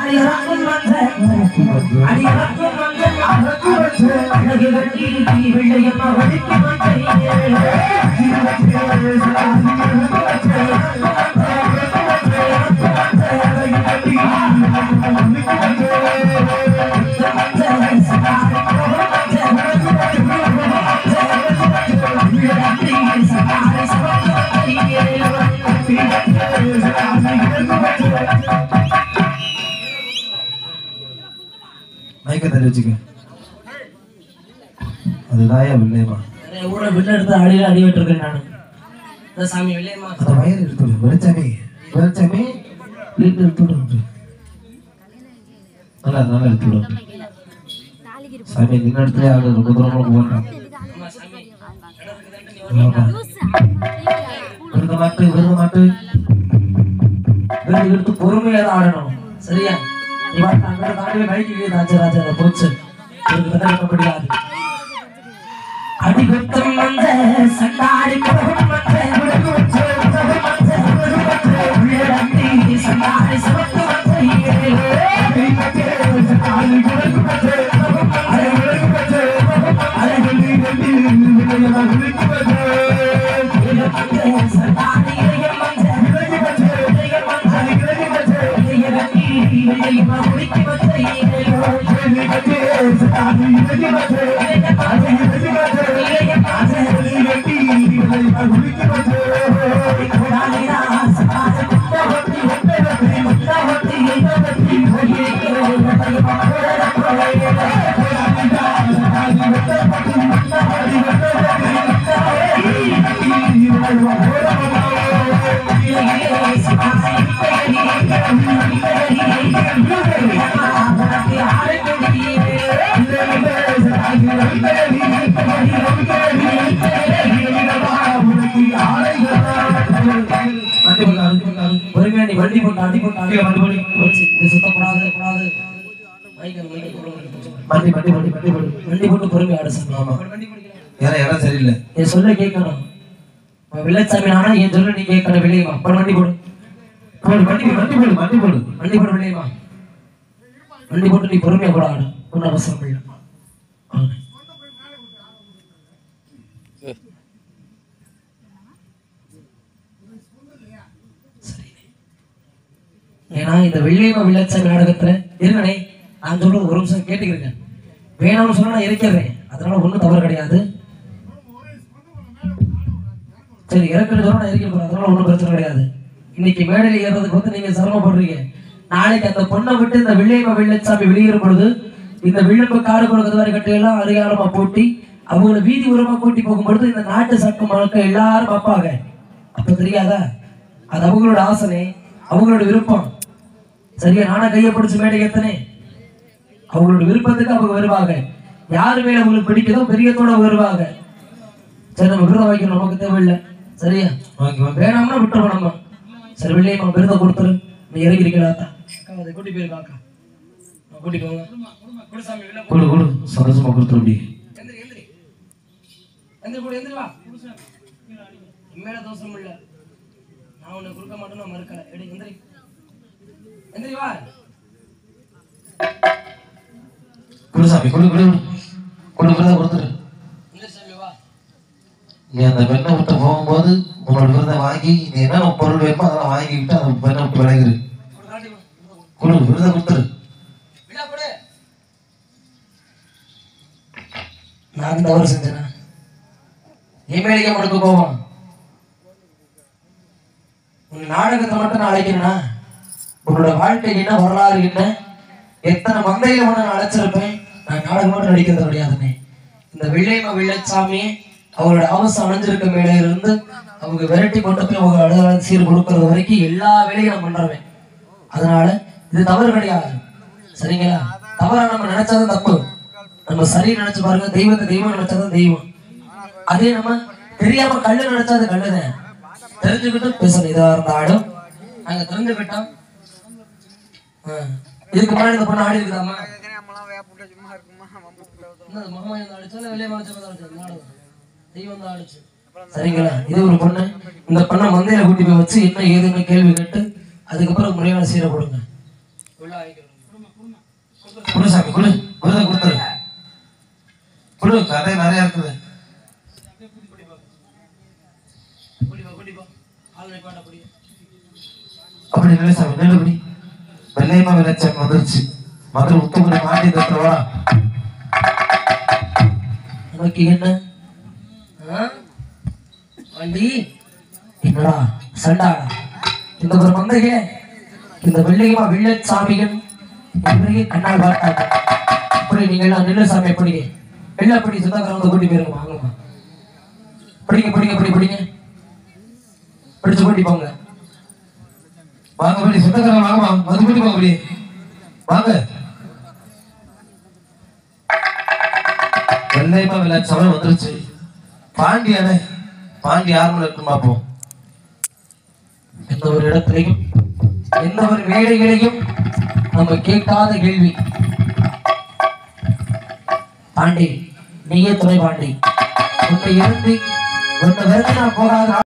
அடியாக்கும் வந்த அடியாக்கும் வந்த அழகு கட்டி வெள்ளையம்மா வடிக்கு மைக்க தள்ளி வச்சுக்க அதுதாயா வில்லையமா ஊட விட்டு எடுத்து அடியில் அடி விட்டுருக்கேன் நான் இந்த சாமி வெள்ளையம்மா அந்த வயர் எடுத்து வெளிச்சாமி வெளிச்சாமி வீட்டு எடுத்து விடு நல்லா நல்லா எடுத்து விடு சாமி நின்ன இடத்துல ஆளு ரொம்ப தூரமா போகணும் ஆமா சாமி விருத மாட்டு விருத மாட்டு விருது எடுத்து பொறுமையா தான் ஆடணும் சரியா நீ வாட்டு அங்கே தாண்டி கைக்கு ராஜா ராஜா அதை போச்சு இதுக்கு தான் இருக்க முடியாது அடிபத்தம் வந்த சண்டாடி குலகம் வந்த விடுகு வச்ச உலகம் வந்த விடுகு வச்ச உள்ளடங்கி சண்டாடி சிவப்பு வந்த சண்டாடி இளையம் வந்த இளையம் வந்த இளையம் வந்த இளையம் வந்த இளையம் வந்த குடிக்கு வந்த வண்டி போட்டு அழுத்தி போட்டு அழுத்தி பொறுமையா நீ வண்டி போட்டு அடி போட்டு அடி வண்டி போட்டு போச்சு இது சுத்தப்படாது கூடாது மைக்கல் மைக்கல் வண்டி வண்டி வண்டி வண்டி போடு வண்டி போட்டு பொறுமையா ஆடு சாமி ஆமா இடம் இடம் சரியில்லை என் சொல்ல கேட்கணும் உன் வில்லச்சாமி நானா என் சொல்ல நீ கேட்கணும் வெளியேமா போடு வண்டி போடு போடு வண்டி போடு, வண்டி போடு வண்டி போடு வண்டி போடு வெளியேமா வண்டி போட்டு நீ பொறுமையா கூட ஆடு ஒன்றும் அவசரம் இல்லை வாங்க. சரி. ஏன்னா இந்த வெள்ளியம்மா வில்லச்சாமி நாடகத்துல இருங்கண்ணே நான் சொல்றது ஒரு நிமிஷம் கேட்டுக்கிறேங்க வேணும்னு சொன்னா நான் இருக்கிறேன் அதனால ஒன்றும் தவறு கிடையாது சரி இறக்குன்னு சொன்னா நான் இருக்க போறேன் அதனால ஒன்றும் பிரச்சனை கிடையாது இன்னைக்கு மேடையில் ஏறுறதுக்கு வந்து நீங்க சிரமப்படுறீங்க நாளைக்கு அந்த பொண்ணை விட்டு இந்த வெள்ளையம்மா வெள்ளச்சாமி வெளியேறும் பொழுது இந்த விளிம்பு காடு கொடுக்கறது வரை கட்டையெல்லாம் அடையாளமா போட்டி அவங்கள வீதி உரமா கூட்டி போகும்பொழுது இந்த நாட்டு சட்ட மழக்க எல்லாரும் பார்ப்பாங்க அப்ப தெரியாதா அது அவங்களோட ஆசனை அவங்களோட விருப்பம் சரியா நானா கையை பிடிச்சு மேடை ஏத்தனே அவங்களோட விருப்பத்துக்கு அவங்க வருவாங்க யாரு மேல அவங்களுக்கு பிடிக்குதோ பெரியத்தோட வருவாங்க சரி நம்ம விருதம் வைக்கணும் நமக்கு தேவையில்லை சரியா வாங்கி வாங்க வேணாம்னா விட்டுருவோம் நம்ம சரி வெள்ளையம்மா விருதம் கொடுத்துரு நீ இறங்கி இருக்கலாத்தா அக்கா அதை கூட்டி போயிருக்கா அக்கா நான் கூட்டி போங்க கொடு சாமி, வெளில போ. கொடு கொடு சந்தோஷமா கொடுத்துரு அப்படி எந்திரி, எந்திரி. எந்திரி போடு, எந்திரி வா. இனிமேல தோசம் இல்ல நான் உன்னை கொடுக்க மாட்டேன்னு நான் மறுக்கல எடி எந்திரி எந்திரி வா கொடு சாமி கொடு கொடு கொடு. கொடு விருதை கொடுத்துரு எந்திரி சாமி வா நீ அந்த பெண்ணை விட்டு போகும்போது உங்களோட விருதை வாங்கி நீ என்னென்ன பொருள் வேணுமோ அதெல்லாம் வாங்கிக்கிட்டு அந்த பெண்ணை விட்டு விலகிரு கொடு காட்டி வா. கொடு விருதை கொடுத்துரு விழா கொடு நான் தவறு செஞ்சேனா என் மேலேயே முடுக்க போவோம் உன் நாடகத்தை மட்டும் நான் அழைக்கிறேனா உன்னோட வாழ்க்கை என்ன வரலாறு என்ன எத்தனை மந்தையில உன்னை நான் அழைச்சிருப்பேன் நான் நாடகம் மட்டும் நடிக்கிறது கிடையாதுனே இந்த வெள்ளையம்மா வெள்ளச்சாமி அவங்களோட அவசரம் அணைஞ்சிருக்க மேலே இருந்து அவங்க விரட்டி கொண்டு போய் அவங்க அலுவலக சீர் கொடுக்கறது வரைக்கும் எல்லா வேலையும் நான் பண்றேன் அதனால இது தவறு கிடையாது சரிங்களா தவறா நம்ம நினைச்சாதான் தப்பு நம்ம சரி நினைச்சு பாருங்க தெய்வத்தை தெய்வம் நினைச்சாதான் தெய்வம் அதே நம்ம தெரியாம கல்லு நினைச்சா அது கல்லுதான் தெரிஞ்சுக்கிட்டு பேசணும் இதா இருந்தாலும் நாங்க தெரிஞ்சுக்கிட்டோம் ஆ. இதுக்கு முன்னாடி இந்த பொண்ணு ஆடி இருக்குதாமா என்னது, மகமாயி வந்து அடிச்சா இல்ல வெளியே மறைச்சு வந்து அடிச்சா? நாடகம். தெய்வம் தான் அடிச்சு. சரிங்களா இது ஒரு பொண்ணு இந்த பொண்ணை மந்தையில கூட்டி போய் வச்சு என்ன ஏதுன்னு கேள்வி கேட்டு அதுக்கப்புறம் முறையான சீரை கொடுங்க குடு சாமி குடு விருதை கொடுத்துரு குடு கதை நிறைய இருக்குது அப்படி இல்லை சாமி நெல்லுபடி வெள்ளையமா விளைச்சம் வந்துருச்சு மதுரை உத்தமனை மாட்டி தட்டுறவா உனக்கு என்ன ஆ? வண்டி என்னடா சண்டாடா இந்த ஒரு மந்தைய இந்த வெள்ளையமா வெள்ளச்சாமிகள் இவரையே கண்ணால் பார்த்தாங்க அப்படி நீங்க எல்லாம் நெல்லு சாமி படிங்க வெள்ளப்படி சுதாகரம் கூட்டி போயிருங்க வாங்கம்மா படிங்க படிங்க படி படிங்க படிச்சு கூட்டி போங்க வாங்க படி சொந்தக்காரன் வாங்க வாங்க மதுபடி வாங்க படி வாங்க வெள்ளையமா விளைச்சவன் வந்துருச்சு பாண்டியானே பாண்டி யாருமே இருக்குன்னு பார்ப்போம் எந்த ஒரு இடத்திலையும் எந்த ஒரு வேலைகளையும் நம்ம கேட்காத கேள்வி பாண்டி நீயே துணை பாண்டி உன்னை இருந்து உன்னை விரட்டி நான் போகாத